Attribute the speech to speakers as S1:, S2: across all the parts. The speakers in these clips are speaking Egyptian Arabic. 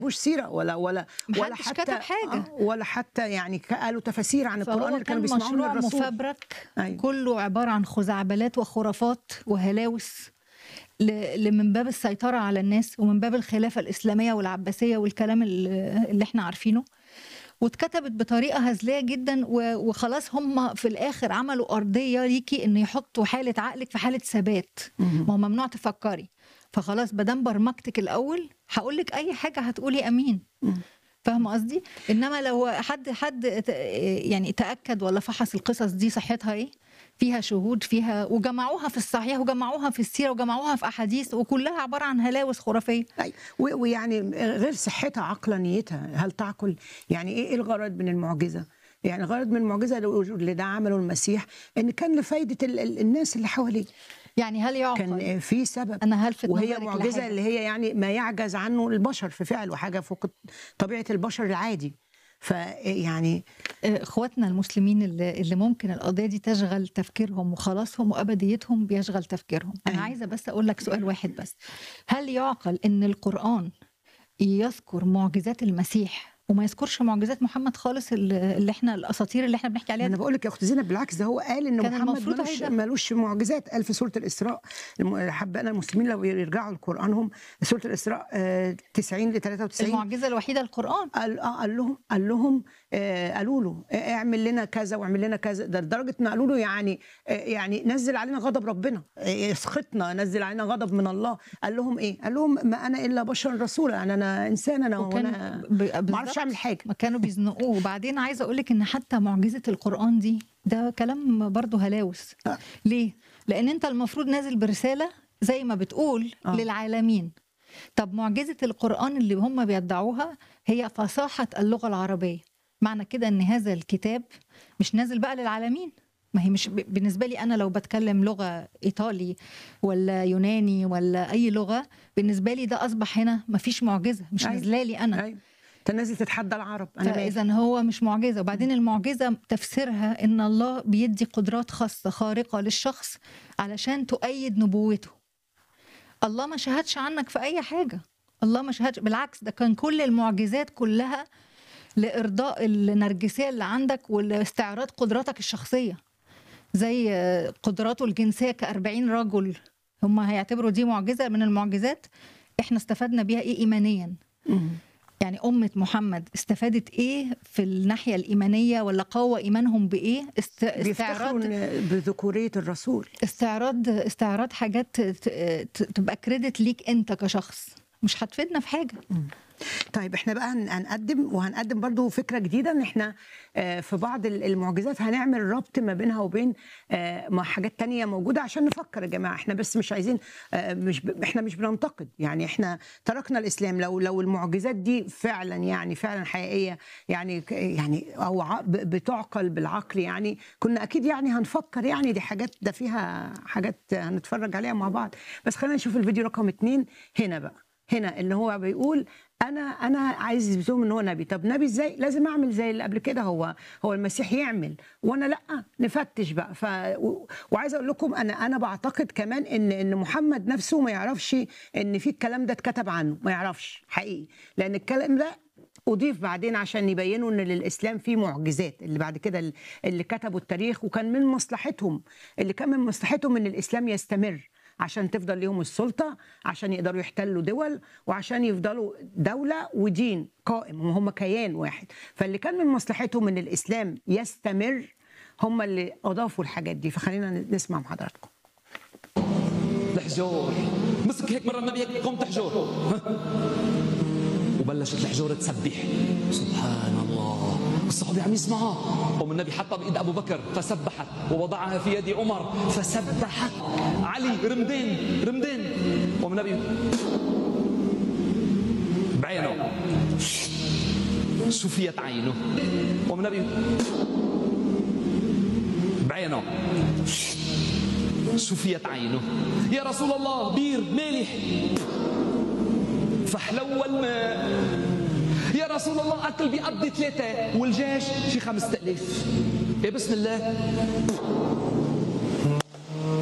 S1: كتبوش سيره ولا ولا ولا
S2: محدش
S1: حتى
S2: كتب حاجة.
S1: آه، ولا حتى يعني قالوا تفاسير عن القران
S2: فهو
S1: اللي كانوا
S2: كان
S1: بيسمعوه من
S2: مشروع
S1: الرسول
S2: مفبرك
S1: أيوة.
S2: كله عبارة عن خزعبلات وخرافات وهلاوس ل- ل- من باب السيطرة على الناس ومن باب الخلافة الإسلامية والعباسية والكلام ال- اللي احنا عارفينه واتكتبت بطريقة هزلية جدا و- وخلاص هم في الآخر عملوا أرضية ليكي إن يحطوا حالة عقلك في حالة ثبات
S1: مهم.
S2: ما هو ممنوع تفكري فخلاص بدام برمجتك الأول هقول لك أي حاجة هتقولي أمين
S1: مم.
S2: فاهمه قصدي انما لو حد حد ت- يعني تاكد ولا فحص القصص دي صحتها ايه فيها شهود فيها وجمعوها في الصحيح وجمعوها في السيره وجمعوها في احاديث وكلها عباره عن هلاوس خرافيه
S1: أي. و- ويعني غير صحتها عقلانيتها هل تعقل يعني ايه إيه الغرض من المعجزه يعني الغرض من المعجزه اللي ده عمله المسيح ان كان لفايده ال- ال- الناس اللي حواليه
S2: يعني هل يعقل
S1: كان في سبب
S2: انا هلفت
S1: وهي
S2: نظرك
S1: معجزه
S2: لحاجة.
S1: اللي هي يعني ما يعجز عنه البشر في فعل وحاجه فوق طبيعه البشر العادي فيعني
S2: اخواتنا المسلمين اللي, اللي ممكن القضيه دي تشغل تفكيرهم وخلاصهم وابديتهم بيشغل تفكيرهم انا
S1: أيوة.
S2: عايزه بس اقول لك سؤال واحد بس هل يعقل ان القران يذكر معجزات المسيح وما يذكرش معجزات محمد خالص اللي اللي احنا الاساطير اللي احنا بنحكي عليها
S1: انا
S2: دي؟
S1: بقول لك يا اخت زينب بالعكس ده هو قال ان
S2: كان
S1: محمد
S2: المفروض
S1: ملوش,
S2: هيدا.
S1: ملوش معجزات قال في سوره الاسراء الم- حبانا المسلمين لو يرجعوا لقرانهم سوره الاسراء آه، 90 ل 93
S2: المعجزه الوحيده القران
S1: قال اه قال لهم قال لهم آه قالوا له آه، اعمل لنا كذا واعمل لنا كذا ده لدرجه ما قالوا له يعني آه يعني نزل علينا غضب ربنا آه، يسخطنا نزل علينا غضب من الله قال لهم ايه قال لهم ما انا الا بشر رسول انا انا انسان انا
S2: وكان
S1: وانا
S2: ب-
S1: ما اعرفش
S2: بالظبط.
S1: اعمل حاجه
S2: ما كانوا بيزنقوه وبعدين عايزه اقول لك ان حتى معجزه القران دي ده كلام برضه هلاوس
S1: آه.
S2: ليه لان انت المفروض نازل برساله زي ما بتقول
S1: آه.
S2: للعالمين طب معجزه القران اللي هم بيدعوها هي فصاحه اللغه العربيه معنى كده ان هذا الكتاب مش نازل بقى للعالمين ما هي مش ب- بالنسبه لي انا لو بتكلم لغه ايطالي ولا يوناني ولا اي لغه بالنسبه لي ده اصبح هنا مفيش معجزه مش
S1: أيوة.
S2: نازله لي انا
S1: ايوه انت نازل تتحدى العرب انا مالي.
S2: فاذا هو مش معجزه وبعدين المعجزه تفسيرها ان الله بيدي قدرات خاصه خارقه للشخص علشان تؤيد نبوته الله ما شهدش عنك في اي حاجه الله ما شهدش بالعكس ده كان كل المعجزات كلها لارضاء النرجسيه اللي عندك ولاستعراض قدراتك الشخصيه زي آه، قدراته الجنسيه كأربعين رجل هم هيعتبروا دي معجزه من المعجزات احنا استفدنا بيها ايه ايمانيا
S1: مم.
S2: يعني أمة محمد استفادت إيه في الناحية الإيمانية ولا قوى إيمانهم بإيه است...
S1: بيفتخروا
S2: استعراض
S1: إن- بذكوريه الرسول
S2: استعراض استعراض حاجات ت... ت... تبقى كريدت ليك أنت كشخص مش هتفيدنا في حاجة
S1: طيب احنا بقى هن- هنقدم وهنقدم برضو فكره جديده ان احنا آه، في بعض ال- المعجزات هنعمل ربط ما بينها وبين آه، ما حاجات تانية موجوده عشان نفكر يا جماعه احنا بس مش عايزين آه، مش ب... احنا مش بننتقد يعني احنا تركنا الاسلام لو لو المعجزات دي فعلا يعني فعلا حقيقيه يعني ك- يعني او ع- ب- بتعقل بالعقل يعني كنا اكيد يعني هنفكر يعني دي حاجات ده فيها حاجات هنتفرج عليها مع بعض بس خلينا نشوف الفيديو رقم اتنين هنا بقى هنا اللي هو بيقول انا انا عايز يثبتهم ان هو نبي طب نبي ازاي لازم اعمل زي اللي قبل كده هو هو المسيح يعمل وانا لا نفتش بقى ف و- وعايزه اقول لكم انا انا بعتقد كمان ان ان محمد نفسه ما يعرفش ان في الكلام ده اتكتب عنه ما يعرفش حقيقي لان الكلام ده أضيف بعدين عشان يبينوا إن للإسلام فيه معجزات اللي بعد كده اللي كتبوا التاريخ وكان من مصلحتهم اللي كان من مصلحتهم إن الإسلام يستمر عشان تفضل ليهم السلطة عشان يقدروا يحتلوا دول وعشان يفضلوا دولة ودين قائم وهم كيان واحد فاللي كان من مصلحتهم إن الإسلام يستمر هم اللي أضافوا الحاجات دي فخلينا نسمع مع حضراتكم
S3: الحجور مسك هيك مره النبي هيك قوم تحجور وبلشت الحجور تسبح سبحان الله الصحابة عم يسمعها قوم النبي حطها بإيد أبو بكر فسبحت ووضعها في يد عمر فسبحت علي رمدين رمدين قوم النبي بعينه شفيت عينه قوم النبي بعينه شفيت عينه يا رسول الله بير مالح فحلو الماء يا رسول الله أكل بيقضي ثلاثة والجيش شي خمسة ألاف يا بسم الله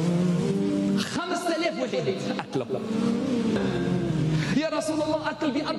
S3: خمسة ألاف واحد أكله يا رسول الله أكل بيقضي